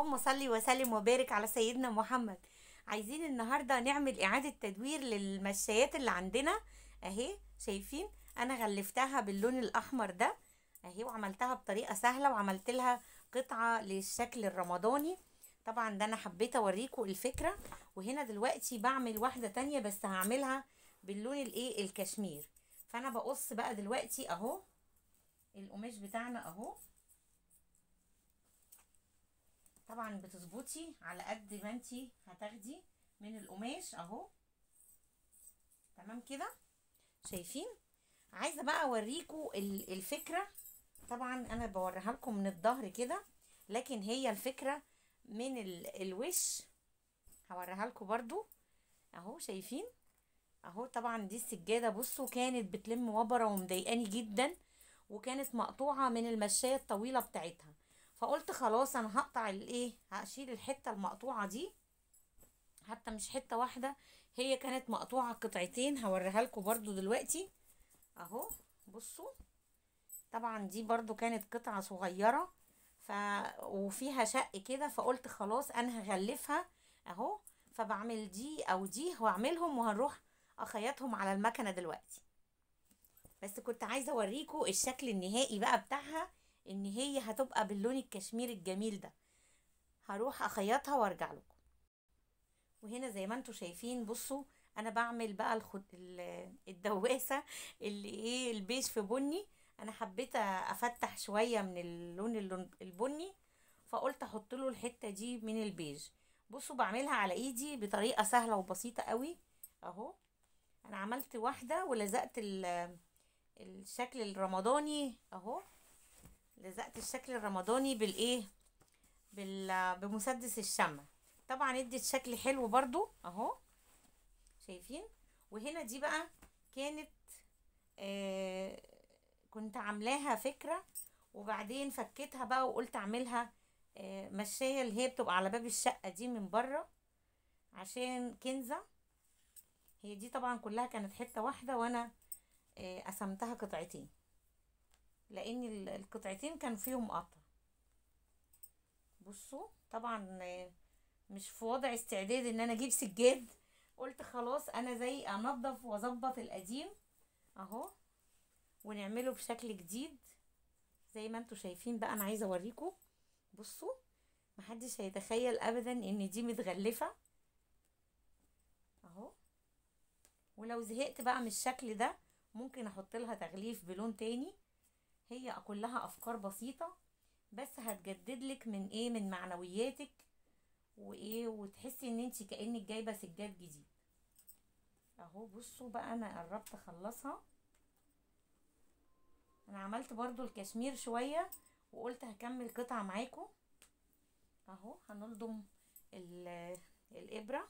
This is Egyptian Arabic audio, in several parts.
اللهم صل وسلم وبارك على سيدنا محمد عايزين النهارده نعمل اعاده تدوير للمشايات اللي عندنا اهي شايفين انا غلفتها باللون الاحمر ده اهي وعملتها بطريقه سهله وعملت لها قطعه للشكل الرمضاني طبعا ده انا حبيت اوريكم الفكره وهنا دلوقتي بعمل واحده تانية بس هعملها باللون الايه الكشمير فانا بقص بقى دلوقتي اهو القماش بتاعنا اهو طبعا بتظبطي على قد ما انتي هتاخدي من القماش اهو تمام كده شايفين عايزه بقى اوريكم الفكره طبعا انا بوريها لكم من الظهر كده لكن هي الفكره من الوش هوريها لكم برضو اهو شايفين اهو طبعا دي السجاده بصوا كانت بتلم وبره ومضايقاني جدا وكانت مقطوعه من المشايه الطويله بتاعتها فقلت خلاص انا هقطع الايه هشيل الحته المقطوعه دي حتى مش حته واحده هي كانت مقطوعه قطعتين هوريها لكم برضو دلوقتي اهو بصوا طبعا دي برضو كانت قطعه صغيره ف وفيها شق كده فقلت خلاص انا هغلفها اهو فبعمل دي او دي واعملهم وهنروح اخيطهم على المكنه دلوقتي بس كنت عايزه اوريكم الشكل النهائي بقى بتاعها ان هي هتبقى باللون الكشمير الجميل ده هروح اخيطها وارجع لكم وهنا زي ما انتم شايفين بصوا انا بعمل بقى الخد... الدواسه اللي ايه البيج في بني انا حبيت افتح شويه من اللون البني فقلت احط له الحته دي من البيج بصوا بعملها على ايدي بطريقه سهله وبسيطه قوي اهو انا عملت واحده ولزقت الشكل الرمضاني اهو لزقت الشكل الرمضاني بالايه بال بمسدس الشمع طبعا ادت شكل حلو برضو اهو شايفين وهنا دي بقى كانت آه كنت عاملاها فكره وبعدين فكيتها بقى وقلت اعملها آه مشايه اللي هي بتبقى على باب الشقه دي من بره عشان كنزه هي دي طبعا كلها كانت حته واحده وانا آه قسمتها قطعتين لان القطعتين كان فيهم قطع بصوا طبعا مش في وضع استعداد ان انا اجيب سجاد قلت خلاص انا زي انضف واظبط القديم اهو ونعمله بشكل جديد زي ما انتوا شايفين بقى انا عايزه اوريكم بصوا محدش هيتخيل ابدا ان دي متغلفه اهو ولو زهقت بقى من الشكل ده ممكن احط لها تغليف بلون تاني هي كلها افكار بسيطه بس هتجدد لك من ايه من معنوياتك وايه وتحسي ان انت كانك جايبه سجاد جديد اهو بصوا بقى انا قربت اخلصها انا عملت برضو الكشمير شويه وقلت هكمل قطعه معاكم اهو هنلضم الابره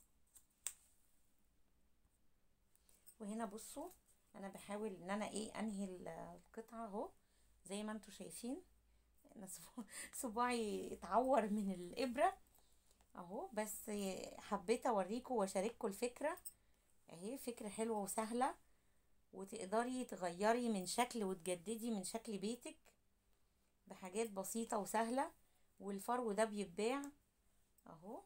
وهنا بصوا انا بحاول ان انا ايه انهي القطعه اهو زي ما انتم شايفين انا صباعي اتعور من الابره اهو بس حبيت اوريكم واشارككم الفكره اهي فكره حلوه وسهله وتقدري تغيري من شكل وتجددي من شكل بيتك بحاجات بسيطه وسهله والفرو ده بيتباع اهو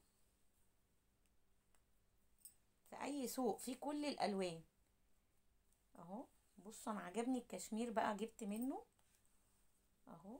في اي سوق في كل الالوان اهو بصوا انا عجبني الكشمير بقى جبت منه اهو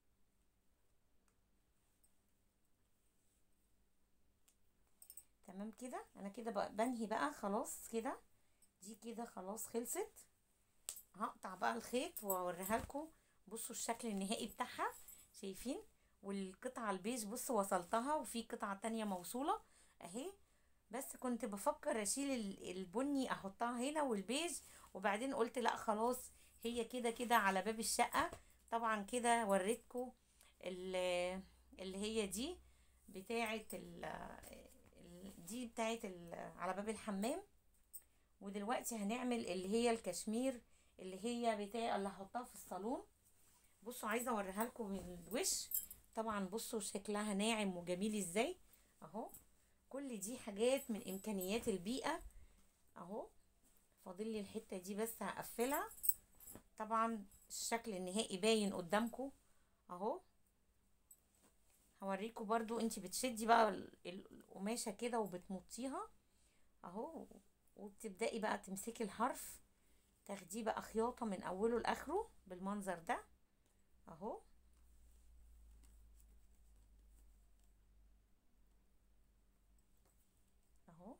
تمام كده انا كده بقى بنهي بقى خلاص كده دي كده خلاص خلصت هقطع بقى الخيط واوريها لكم بصوا الشكل النهائي بتاعها شايفين والقطعه البيج بصوا وصلتها وفي قطعه تانية موصوله اهي بس كنت بفكر اشيل البني احطها هنا والبيج وبعدين قلت لا خلاص هي كده كده على باب الشقة طبعا كده وريتكم اللي هي دي بتاعة دي بتاعة على باب الحمام ودلوقتي هنعمل اللي هي الكشمير اللي هي بتاع اللي هحطها في الصالون بصوا عايزة اوريها لكم من الوش طبعا بصوا شكلها ناعم وجميل ازاي اهو كل دي حاجات من امكانيات البيئة اهو فاضل لي الحته دي بس هقفلها طبعا الشكل النهائي باين قدامكم اهو هوريكم برضو انت بتشدي بقى ال- ال- القماشة كده وبتمطيها اهو وبتبدأي بقى تمسكي الحرف تاخديه بقى خياطة من اوله لاخره بالمنظر ده اهو اهو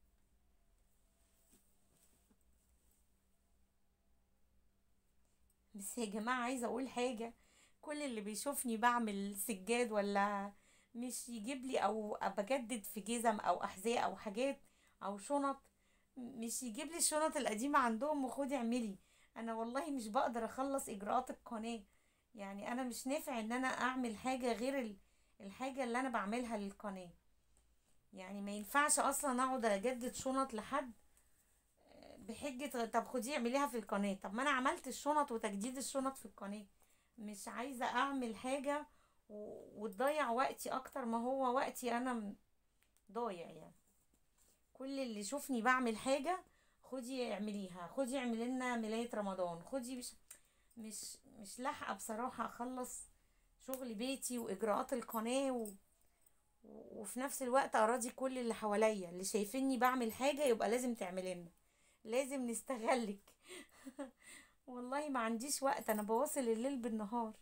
بس يا جماعة عايزة اقول حاجة كل اللي بيشوفني بعمل سجاد ولا مش يجيب لي او بجدد في جزم او احذية او حاجات او شنط مش يجيب لي الشنط القديمة عندهم وخدي اعملي انا والله مش بقدر اخلص اجراءات القناة يعني انا مش نافع ان انا اعمل حاجة غير ال- الحاجة اللي انا بعملها للقناة يعني ما ينفعش اصلا اقعد اجدد شنط لحد بحجة طب خدي اعمليها في القناة طب ما انا عملت الشنط وتجديد الشنط في القناة مش عايزة اعمل حاجة و- وتضيع وقتي اكتر ما هو وقتي انا م- ضايع يعني كل اللي يشوفني بعمل حاجة خدي اعمليها خدي اعملي لنا ملاية رمضان خدي مش مش مش لاحقة بصراحة اخلص شغل بيتي واجراءات القناة و... و- وفي نفس الوقت اراضي كل اللي حواليا اللي شايفيني بعمل حاجة يبقى لازم تعملي لنا لازم نستغلك والله ما عنديش وقت انا بواصل الليل بالنهار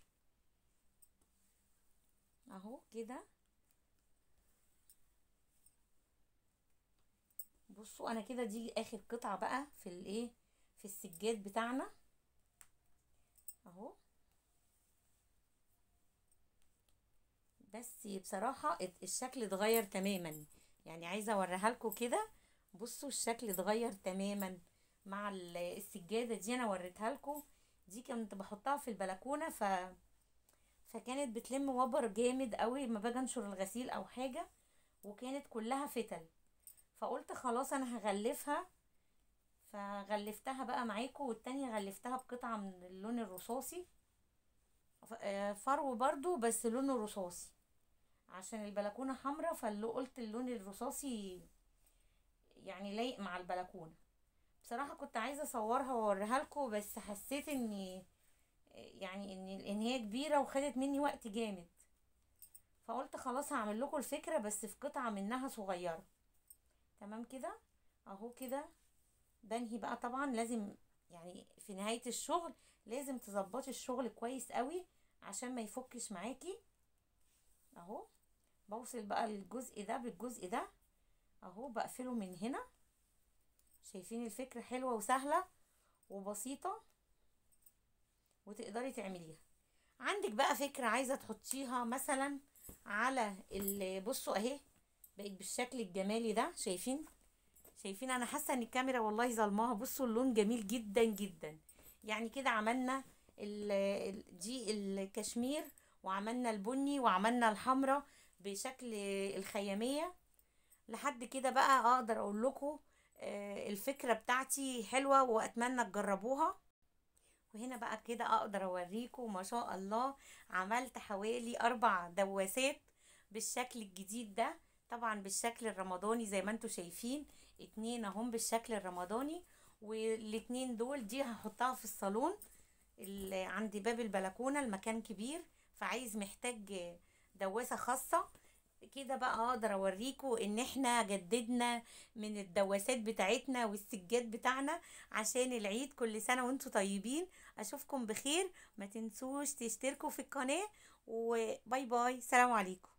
اهو كده بصوا انا كده دي اخر قطعة بقى في الايه في السجاد بتاعنا اهو بس بصراحة ات- الشكل اتغير تماما يعني عايزة اوريها لكم كده بصوا الشكل اتغير تماما مع ال- السجادة دي انا وريتها لكم دي كنت بحطها في البلكونة ف فكانت بتلم وبر جامد قوي ما باجي انشر الغسيل او حاجة وكانت كلها فتل فقلت خلاص انا هغلفها فغلفتها بقى معاكم والتانية غلفتها بقطعة من اللون الرصاصي ف- آه، فرو برضو بس لونه رصاصي عشان البلكونة حمرا فاللي قلت اللون الرصاصي يعني لايق مع البلكونة بصراحة كنت عايزة اصورها واوريها لكم بس حسيت اني يعني ان ان هي كبيرة وخدت مني وقت جامد فقلت خلاص هعمل لكم الفكرة بس في قطعة منها صغيرة تمام كده اهو كده بنهي بقى طبعا لازم يعني في نهاية الشغل لازم تظبطي الشغل كويس قوي عشان ما يفكش معاكي اهو بوصل بقى الجزء ده بالجزء ده اهو بقفله من هنا شايفين الفكرة حلوة وسهلة وبسيطة وتقدري تعمليها عندك بقى فكرة عايزة تحطيها مثلا على ال- بصوا اهي بقت بالشكل الجمالي ده شايفين شايفين انا حاسه ان الكاميرا والله ظلماها بصوا اللون جميل جدا جدا يعني كده عملنا ال ال- دي الكشمير وعملنا البني وعملنا الحمراء بشكل الخياميه لحد كده بقى اقدر اقول لكم آه، الفكره بتاعتي حلوه واتمنى تجربوها وهنا بقى كده اقدر اوريكم ما شاء الله عملت حوالي اربع دواسات بالشكل الجديد ده طبعا بالشكل الرمضاني زي ما انتم شايفين اتنين اهم بالشكل الرمضاني والاتنين دول دي هحطها في الصالون اللي عند باب البلكونة المكان كبير فعايز محتاج دواسة خاصة كده بقى اقدر اوريكم ان احنا جددنا من الدواسات بتاعتنا والسجاد بتاعنا عشان العيد كل سنة وانتم طيبين اشوفكم بخير ما تنسوش تشتركوا في القناة وباي باي سلام عليكم